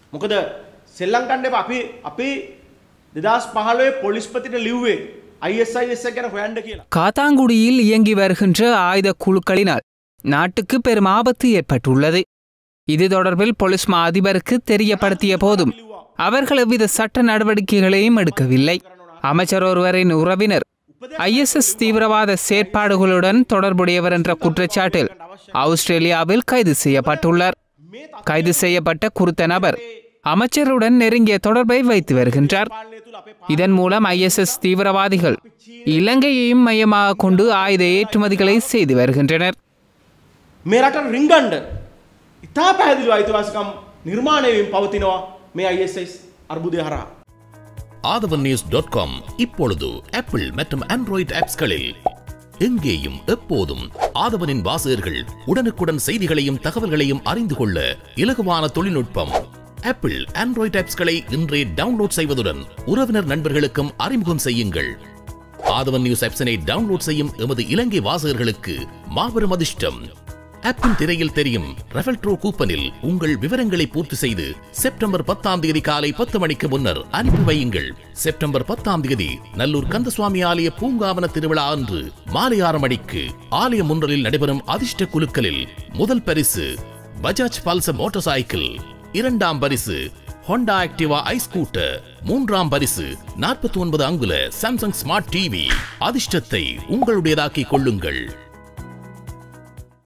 මොකද සෙල්ලම් කණ්ඩ අපි අපි දෙදස් පහලේ පොලිස්පතිට ලිව්වේ අයිSIS ගැන හොයන්ඩ කියලා காத்தாங்குடியில் இயங்கி வருகின்ற ஆயுத குழுக்களினால் நாட்டுக்கு பெரும் ஆபத்து ஏற்பட்டுள்ளது இது தொடர்பில் போலீஸ் மா அதிபருக்கு தெரியப்படுத்திய போதும் அவர்கள் எவ்வித சட்ட நடவடிக்கைகளையும் எடுக்கவில்லை அமைச்சர் ஒருவரின் உறவினர் ஐஎஸ்எஸ் தீவிரவாத செயற்பாடுகளுடன் தொடர்புடையவர் என்ற குற்றச்சாட்டில் ஆஸ்திரேலியாவில் கைது செய்யப்பட்டுள்ளார் கைது செய்யப்பட்ட குறித்த நபர் அமைச்சருடன் நெருங்கிய தொடர்பை வைத்து வருகின்றார் இதன் மூலம் ஐஎஸ்எஸ் தீவிரவாதிகள் இலங்கையையும் மையமாக கொண்டு ஆயுத ஏற்றுமதிகளை செய்து வருகின்றனர் මේ රට රිංගන්ඩ ඉතා පැහැදිලි අයිතිවාසිකම් නිර්මාණයවින් පවතිනවා මේ අයිSIS අර්බුදය හරහා. ஆதவன் நியூஸ் டாட் காம் இப்பொழுது ஆப்பிள் மற்றும் ஆண்ட்ராய்டு ஆப்ஸ்களில் எங்கேயும் எப்போதும் ஆதவனின் வாசகர்கள் உடனுக்குடன் செய்திகளையும் தகவல்களையும் அறிந்து கொள்ள இலகுவான தொழில்நுட்பம் ஆப்பிள் ஆண்ட்ராய்டு ஆப்ஸ்களை இன்றே டவுன்லோட் செய்வதுடன் உறவினர் நண்பர்களுக்கும் அறிமுகம் செய்யுங்கள் ஆதவன் நியூஸ் ஆப்ஸினை டவுன்லோட் செய்யும் எமது இலங்கை வாசகர்களுக்கு மாபெரும் அதிர்ஷ்டம் ஆப்பின் திரையில் தெரியும் ரெஃபல் ட்ரோ கூப்பனில் உங்கள் விவரங்களை பூர்த்தி செய்து செப்டம்பர் பத்தாம் தேதி காலை பத்து மணிக்கு முன்னர் அனுப்பி வையுங்கள் செப்டம்பர் பத்தாம் தேதி நல்லூர் கந்தசுவாமி ஆலய பூங்காவன திருவிழா அன்று மாலை ஆறு மணிக்கு ஆலயம் ஒன்றலில் நடைபெறும் அதிர்ஷ்ட குழுக்களில் முதல் பரிசு பஜாஜ் பல்சர் மோட்டார் சைக்கிள் இரண்டாம் பரிசு ஹோண்டா ஆக்டிவா ஐ ஸ்கூட்டர் மூன்றாம் பரிசு நாற்பத்தி ஒன்பது அங்குல சாம்சங் ஸ்மார்ட் டிவி அதிர்ஷ்டத்தை உங்களுடையதாக்கிக் கொள்ளுங்கள்